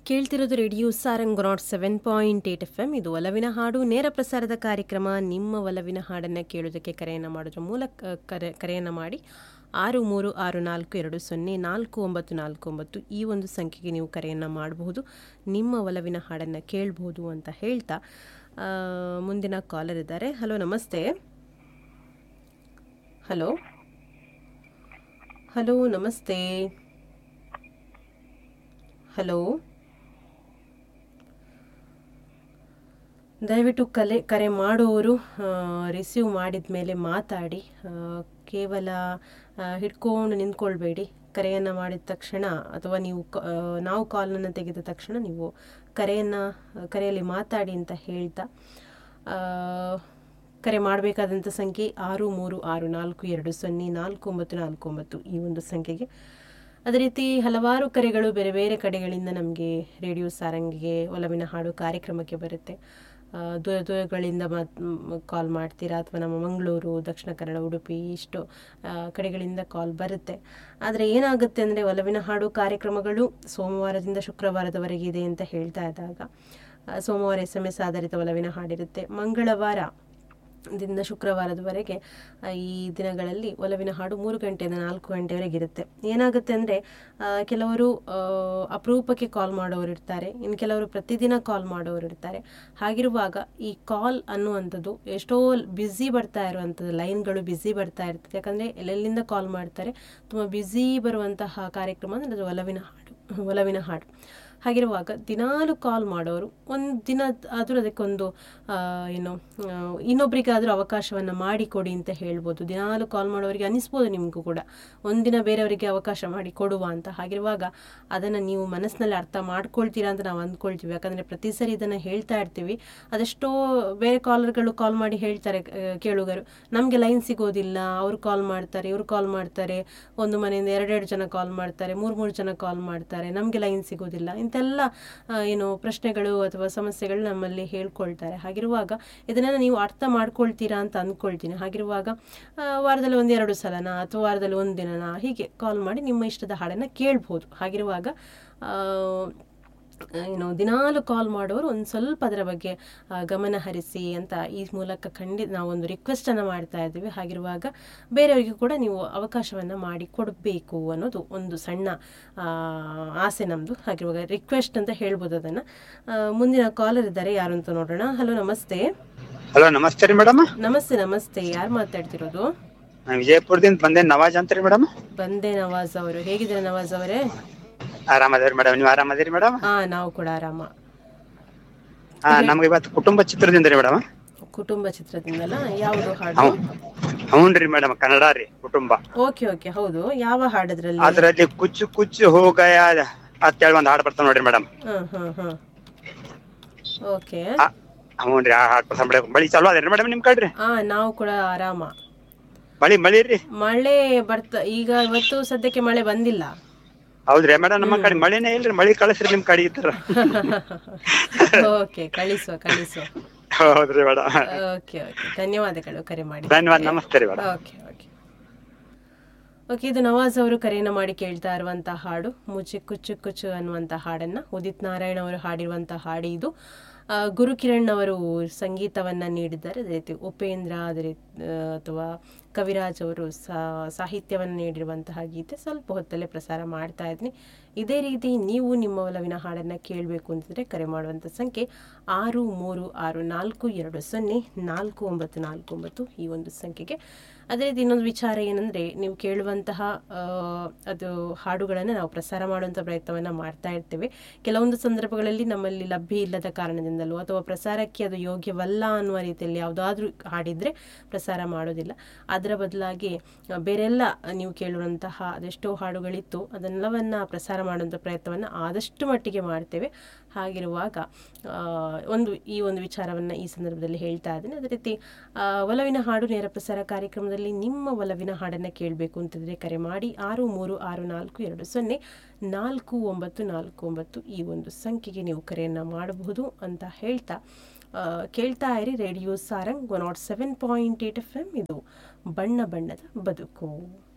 ಕೇಳ್ತಿರೋದು radio Sarang nought seven point eight F M ಇದು ಒಲವಿನ ಹಾಡು ನೇರ ಪ್ರಸಾರದ ಕಾರ್ಯಕ್ರಮ ನಿಮ್ಮ ಒಲವಿನ ಹಾಡನ್ನು ಕೇಳೋದಕ್ಕೆ ಕರೆಯನ್ನು ಮಾಡೋದ್ರ ಮೂಲಕ ಕರೆ ಕರೆಯನ್ನು ಮಾಡಿ ಆರು ಮೂರು ಆರು ನಾಲ್ಕು ಎರಡು ಸೊನ್ನೆ ನಾಲ್ಕು ಒಂಬತ್ತು ನಾಲ್ಕು ಒಂಬತ್ತು ಈ ಒಂದು ಸಂಖ್ಯೆಗೆ ನೀವು ಕರೆಯನ್ನು ಮಾಡಬಹುದು ನಿಮ್ಮ ಒಲವಿನ ಹಾಡನ್ನು ಕೇಳಬಹುದು ಅಂತ ಹೇಳ್ತಾ ಆ, ಮುಂದಿನ ಕಾಲರ್ ಇದ್ದಾರೆ ಹಲೋ ನಮಸ್ತೆ ಹಲೋ ಹಲೋ ನಮಸ್ತೆ ಹಲೋ ದಯವಿಟ್ಟು ಕಲೆ ಕರೆ ಮಾಡುವವರು ರಿಸೀವ್ ಮಾಡಿದ ಮೇಲೆ ಮಾತಾಡಿ ಆ, ಕೇವಲ ಆ, ಹಿಡ್ಕೊಂಡು ನಿಂತ್ಕೊಳ್ಬೇಡಿ ಕರೆಯನ್ನು ಮಾಡಿದ ತಕ್ಷಣ ಅಥವಾ ನೀವು ಕ- ಆ, ನಾವು ಕಾಲನ್ನು ತೆಗೆದ ತಕ್ಷಣ ನೀವು ಕರೆಯನ್ನು ಕರೆಯಲ್ಲಿ ಮಾತಾಡಿ ಅಂತ ಹೇಳ್ತಾ ಆ, ಕರೆ ಮಾಡಬೇಕಾದಂಥ ಸಂಖ್ಯೆ ಆರು ಮೂರು ಆರು ನಾಲ್ಕು ಎರಡು ಸೊನ್ನೆ ನಾಲ್ಕು ಒಂಬತ್ತು ನಾಲ್ಕು ಒಂಬತ್ತು ಈ ಒಂದು ಸಂಖ್ಯೆಗೆ ಅದೇ ರೀತಿ ಹಲವಾರು ಕರೆಗಳು ಬೇರೆ ಬೇರೆ ಕಡೆಗಳಿಂದ ನಮಗೆ ರೇಡಿಯೋ ಸಾರಂಗಿಗೆ ಒಲವಿನ ಹಾಡು ಕಾರ್ಯಕ್ರಮಕ್ಕೆ ಬರುತ್ತೆ ಆ, ದೂರ ದೂರಗಳಿಂದ ಮಾತ್ ಕಾಲ್ ಮಾಡ್ತೀರಾ ಅಥವಾ ನಮ್ಮ ಮಂಗಳೂರು ದಕ್ಷಿಣ ಕನ್ನಡ ಉಡುಪಿ ಇಷ್ಟು ಆ, ಕಡೆಗಳಿಂದ ಕಾಲ್ ಬರುತ್ತೆ ಆದರೆ ಏನಾಗುತ್ತೆ ಅಂದರೆ ಒಲವಿನ ಹಾಡು ಕಾರ್ಯಕ್ರಮಗಳು ಸೋಮವಾರದಿಂದ ಶುಕ್ರವಾರದವರೆಗೆ ಇದೆ ಅಂತ ಹೇಳ್ತಾ ಇದ್ದಾಗ ಆ, ಸೋಮವಾರ ಎಸ್ ಎಮ್ ಎಸ್ ಆಧಾರಿತ ಒಲವಿನ ಹಾಡಿರುತ್ತೆ ಮಂಗಳವಾರ ದಿಂದ ಶುಕ್ರವಾರದವರೆಗೆ ಆ, ಈ ದಿನಗಳಲ್ಲಿ ಒಲವಿನ ಹಾಡು ಮೂರು ಗಂಟೆಯಿಂದ ನಾಲ್ಕು ಗಂಟೆವರೆಗೆ ಇರುತ್ತೆ ಏನಾಗುತ್ತೆ ಅಂದರೆ ಕೆಲವರು ಆ, ಅಪರೂಪಕ್ಕೆ ಕಾಲ್ ಮಾಡೋರು ಇರ್ತಾರೆ ಇನ್ನು ಕೆಲವರು ಪ್ರತಿದಿನ ಕಾಲ್ ಮಾಡೋರು ಇರ್ತಾರೆ ಹಾಗಿರುವಾಗ ಈ ಕಾಲ್ ಅನ್ನುವಂಥದ್ದು ಎಷ್ಟೋ ಬ್ಯುಸಿ ಬರ್ತಾ ಇರುವಂಥದ್ದು ಲೈನ್ಗಳು ಬ್ಯುಸಿ ಬರ್ತಾ ಇರ್ತದೆ ಯಾಕಂದರೆ ಎಲ್ಲೆಲ್ಲಿಂದ ಕಾಲ್ ಮಾಡ್ತಾರೆ ತುಂಬ ಬ್ಯುಸಿ ಬರುವಂತಹ ಕಾರ್ಯಕ್ರಮ ಅಂದರೆ ಅದು ಒಲವಿನ ಹಾಡು ಒಲವಿನ ಹಾಡು ಹಾಗಿರುವಾಗ ದಿನಾಲು ಕಾಲ್ ಮಾಡೋರು ಒಂದು ದಿನ ಆದರೂ ಅದಕ್ಕೊಂದು ಆ, ಏನು ಆ, ಇನ್ನೊಬ್ರಿಗಾದರೂ ಅವಕಾಶವನ್ನು ಮಾಡಿಕೊಡಿ ಅಂತ ಹೇಳ್ಬೋದು ದಿನಾಲು ಕಾಲ್ ಮಾಡೋರಿಗೆ ಅನಿಸ್ಬೋದು ನಿಮಗೂ ಕೂಡ ಒಂದಿನ ಬೇರೆಯವರಿಗೆ ಅವಕಾಶ ಮಾಡಿ ಕೊಡುವ ಅಂತ ಹಾಗಿರುವಾಗ ಅದನ್ನು ನೀವು ಮನಸ್ಸಿನಲ್ಲಿ ಅರ್ಥ ಮಾಡ್ಕೊಳ್ತೀರಾ ಅಂತ ನಾವು ಅಂದ್ಕೊಳ್ತೀವಿ ಯಾಕಂದರೆ ಪ್ರತಿ ಸರಿ ಇದನ್ನು ಹೇಳ್ತಾ ಇರ್ತೀವಿ ಅದೆಷ್ಟೋ ಬೇರೆ ಕಾಲರ್ಗಳು ಕಾಲ್ ಮಾಡಿ ಹೇಳ್ತಾರೆ ಆ, ಕೇಳುಗರು ನಮಗೆ ಲೈನ್ ಸಿಗೋದಿಲ್ಲ ಅವ್ರು ಕಾಲ್ ಮಾಡ್ತಾರೆ ಇವ್ರು ಕಾಲ್ ಮಾಡ್ತಾರೆ ಒಂದು ಮನೆಯಿಂದ ಎರಡೆರಡು ಜನ ಕಾಲ್ ಮಾಡ್ತಾರೆ ಮೂರು ಮೂರು ಜನ ಕಾಲ್ ಮಾಡ್ತಾರೆ ನಮಗೆ ಲೈನ್ ಸಿಗೋದಿಲ್ಲ ಇಂತೆಲ್ಲ ಆ, ಏನು ಪ್ರಶ್ನೆಗಳು ಅಥವಾ ಸಮಸ್ಯೆಗಳು ನಮ್ಮಲ್ಲಿ ಹೇಳ್ಕೊಳ್ತಾರೆ ಹಾಗಿರುವಾಗ ಇದನ್ನೆಲ್ಲ ನೀವು ಅರ್ಥ ಮಾಡ್ಕೊಳ್ತೀರಾ ಅಂತ ಅಂದ್ಕೊಳ್ತೀನಿ ಹಾಗಿರುವಾಗ ಆ, ವಾರದಲ್ಲಿ ಒಂದೆರಡು ಸಲನ ಅಥವಾ ವಾರದಲ್ಲಿ ಒಂದು ದಿನನ ಹೀಗೆ ಕಾಲ್ ಮಾಡಿ ನಿಮ್ಮ ಇಷ್ಟದ ಹಾಡನ್ನು ಕೇಳ್ಬೋದು ಹಾಗಿರುವಾಗ ಆ, ಏನು ದಿನಾಲು ಕಾಲ್ ಮಾಡೋರು ಒಂದು ಸ್ವಲ್ಪ ಅದರ ಬಗ್ಗೆ ಆ, ಗಮನ ಹರಿಸಿ ಅಂತ ಈ ಮೂಲಕ ಖಂಡಿತ ನಾವೊಂದು ರಿಕ್ವೆಸ್ಟನ್ನು ಮಾಡ್ತಾ ಇದ್ದೀವಿ ಹಾಗಿರುವಾಗ ಬೇರೆಯವರಿಗೂ ಕೂಡ ನೀವು ಅವಕಾಶವನ್ನು ಮಾಡಿ ಕೊಡಬೇಕು ಅನ್ನೋದು ಒಂದು ಸಣ್ಣ ಆ, ಆಸೆ ನಮ್ಮದು ಹಾಗಿರುವಾಗ ರಿಕ್ವೆಸ್ಟ್ ಅಂತ ಹೇಳ್ಬೋದು ಅದನ್ನು ಮುಂದಿನ ಕಾಲರ್ ಇದ್ದಾರೆ ಯಾರು ಅಂತ ನೋಡೋಣ ಹಲೋ ನಮಸ್ತೆ ಹಲೋ ನಮಸ್ತೆ ರೀ ಮೇಡಮ್ ನಮಸ್ತೆ ನಮಸ್ತೆ ಯಾರು ಮಾತಾಡ್ತಿರೋದು ನಾ ವಿಜಯಪುರದಿಂದ ಬಂದೆ ನವಾಜ್ ಅಂತ ರೀ ಮೇಡಮ್ ಬಂದೆ ನವಾಜ್ ಅವರು ಹೇಗಿದ್ದಾರೆ ನವಾಜ್ ಅವರೇ ಆರಾಮದೇವ್ರಿ ಮೇಡಮ್ ನೀವು ಆರಾಮದಿರಿ ಮೇಡಮ್ ಹಾ ನಾವು ಕೂಡ ಆರಾಮ ಹಾ ನಮ್ಗೆ ಇವತ್ತು ಕುಟುಂಬ ಚಿತ್ರದಿಂದ ರೀ ಮೇಡಮ್ ಕುಟುಂಬ ಚಿತ್ರದಿಂದಲ್ಲ ಯಾವುದು ಹಾಡು ಹ್ಞೂ ಹ್ಞೂನ್ರಿ ಮೇಡಮ್ ಕನ್ನಡ ರೀ ಕುಟುಂಬ ಓಕೆ ಓಕೆ ಹೌದು ಯಾವ ಹಾಡದ್ರಲ್ಲಿ ಅದ್ರಲ್ಲಿ ಕುಚ್ಚು ಕುಚ್ಚು ಹೋಗಯ ಅಂತೇಳಿ ಒಂದ್ ಹಾಡು ಬರ್ತಾವ ನೋಡ್ರಿ ಮೇಡಮ್ ಹ್ಮ್ ಹ್ಮ್ ಹ್ಮ್ ಓಕೆ ಹ್ಞೂನ್ರಿ ಆ ಹಾಡು ಸಂಬಳ ಮಳಿ ಚಲೋ ಅದೇರಿ ಮೇಡಮ್ ನಿಮ್ ಕಡ್ರಿ ಹಾ ನಾವು ಕೂಡ ಆರಾಮ ಮಳಿ ಮಳಿ ರೀ ಮಳೆ ಬರ್ತ ಈಗ ಇವತ್ತು ಸದ್ಯಕ್ಕೆ ಮಳೆ ಬಂದಿಲ್ಲ ಹೌದ್ರಿ ಮೇಡಮ್ ನಮ್ಮ ಕಡೆ ಮಳಿನೇ ಇಲ್ರಿ ಮಳಿ ಕಳಿಸ್ರಿ ನಿಮ್ ಕಡೆ ಇದ್ರ ಓಕೆ ಕಳಿಸುವ ಕಳಿಸುವ ಹೌದ್ರಿ ಮೇಡಮ್ ಓಕೆ ಓಕೆ ಧನ್ಯವಾದಗಳು ಕರೆ ಮಾಡಿ ಧನ್ಯವಾದ ನಮಸ್ತೆ ರೀ ಮೇಡಮ್ ಓಕೆ ಓಕೆ ಓಕೆ ಇದು ನವಾಜ್ ಅವರು ಕರೆಯನ್ನು ಮಾಡಿ ಕೇಳ್ತಾ ಇರುವಂತ ಹಾಡು ಮುಚ್ಚಿ ಕುಚ್ಚು ಕುಚ್ಚು ಅನ್ನುವಂಥ ಹಾಡನ್ನ ಉದಿತ್ ನಾರಾಯಣ್ ಅವರು ಹಾಡಿರುವಂಥ ಹಾಡು ಇದು ಆ, ಗುರುಕಿರಣ್ ಅವರು ಸಂಗೀತವನ್ನ ನೀಡಿದ್ದಾರೆ ಅದೇ ರೀತಿ ಉಪೇಂದ್ರ ಅದೇ ರೀತಿ ಆ, ಅಥವಾ ಕವಿರಾಜ್ ಅವರು ಸಾ- ಸಾಹಿತ್ಯವನ್ನು ನೀಡಿರುವಂತಹ ಗೀತೆ ಸ್ವಲ್ಪ ಹೊತ್ತಲ್ಲೇ ಪ್ರಸಾರ ಮಾಡ್ತಾ ಇದ್ದೀನಿ ಇದೇ ರೀತಿ ನೀವು ನಿಮ್ಮ ಒಲವಿನ ಹಾಡನ್ನು ಕೇಳಬೇಕು ಅಂತಿದ್ರೆ ಕರೆ ಮಾಡುವಂಥ ಸಂಖ್ಯೆ ಆರು ಮೂರು ಆರು ನಾಲ್ಕು ಎರಡು ಸೊನ್ನೆ ನಾಲ್ಕು ಒಂಬತ್ತು ನಾಲ್ಕು ಒಂಬತ್ತು ಈ ಒಂದು ಸಂಖ್ಯೆಗೆ ಅದೇ ರೀತಿ ಇನ್ನೊಂದು ವಿಚಾರ ಏನಂದರೆ ನೀವು ಕೇಳುವಂತಹ ಆ, ಅದು ಹಾಡುಗಳನ್ನು ನಾವು ಪ್ರಸಾರ ಮಾಡುವಂಥ ಪ್ರಯತ್ನವನ್ನು ಮಾಡ್ತಾ ಇರ್ತೇವೆ ಕೆಲವೊಂದು ಸಂದರ್ಭಗಳಲ್ಲಿ ನಮ್ಮಲ್ಲಿ ಲಭ್ಯ ಇಲ್ಲದ ಕಾರಣದಿಂದಲೋ ಅಥವಾ ಪ್ರಸಾರಕ್ಕೆ ಅದು ಯೋಗ್ಯವಲ್ಲ ಅನ್ನುವ ರೀತಿಯಲ್ಲಿ ಯಾವುದಾದ್ರೂ ಹಾಡಿದರೆ ಪ್ರಸಾರ ಮಾಡೋದಿಲ್ಲ ಅದರ ಬದಲಾಗಿ ಆ, ಬೇರೆಲ್ಲ ನೀವು ಕೇಳುವಂತಹ ಅದೆಷ್ಟೋ ಹಾಡುಗಳಿತ್ತು ಅದನ್ನೆಲ್ಲವನ್ನು ಪ್ರಸಾರ ಮಾಡುವಂಥ ಪ್ರಯತ್ನವನ್ನು ಆದಷ್ಟು ಮಟ್ಟಿಗೆ ಮಾಡ್ತೇವೆ ಹಾಗಿರುವಾಗ ಆ, ಒಂದು ಈ ಒಂದು ವಿಚಾರವನ್ನು ಈ ಸಂದರ್ಭದಲ್ಲಿ ಹೇಳ್ತಾ ಇದ್ದೀನಿ ಅದೇ ರೀತಿ ಆ, ಒಲವಿನ ಹಾಡು ನೇರ ಪ್ರಸಾರ ಕಾರ್ಯಕ್ರಮದಲ್ಲಿ ನಿಮ್ಮ ಒಲವಿನ ಹಾಡನ್ನು ಕೇಳಬೇಕು ಅಂತಿದ್ರೆ ಕರೆ ಮಾಡಿ ಆರು ಮೂರು ಆರು ನಾಲ್ಕು ಎರಡು ಸೊನ್ನೆ ನಾಲ್ಕು ಒಂಬತ್ತು ನಾಲ್ಕು ಒಂಬತ್ತು ಈ ಒಂದು ಸಂಖ್ಯೆಗೆ ನೀವು ಕರೆಯನ್ನು ಮಾಡಬಹುದು ಅಂತ ಹೇಳ್ತಾ ಆ, ಕೇಳ್ತಾ ಇರಿ radio Sarang one nought seven point eight F M ಇದು ಬಣ್ಣ ಬಣ್ಣದ ಬದುಕು